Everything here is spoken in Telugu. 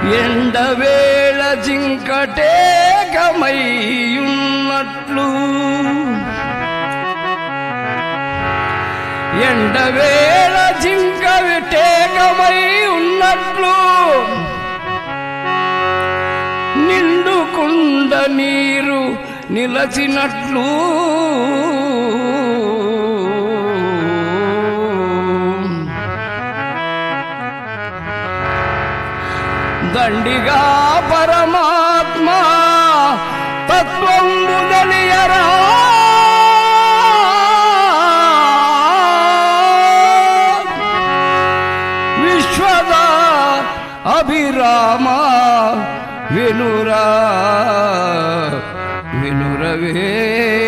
ఎండవేళ జింకటేకమయ్యున్నట్లు ఎండవేళ జింక విటేకమై ఉన్నట్లు నిండుకుండ నీరు నిలచినట్లు దండిగా పరమాత్మ తత్వం ముదలియరా విశ్వద అభిరామ వినురా వినురవే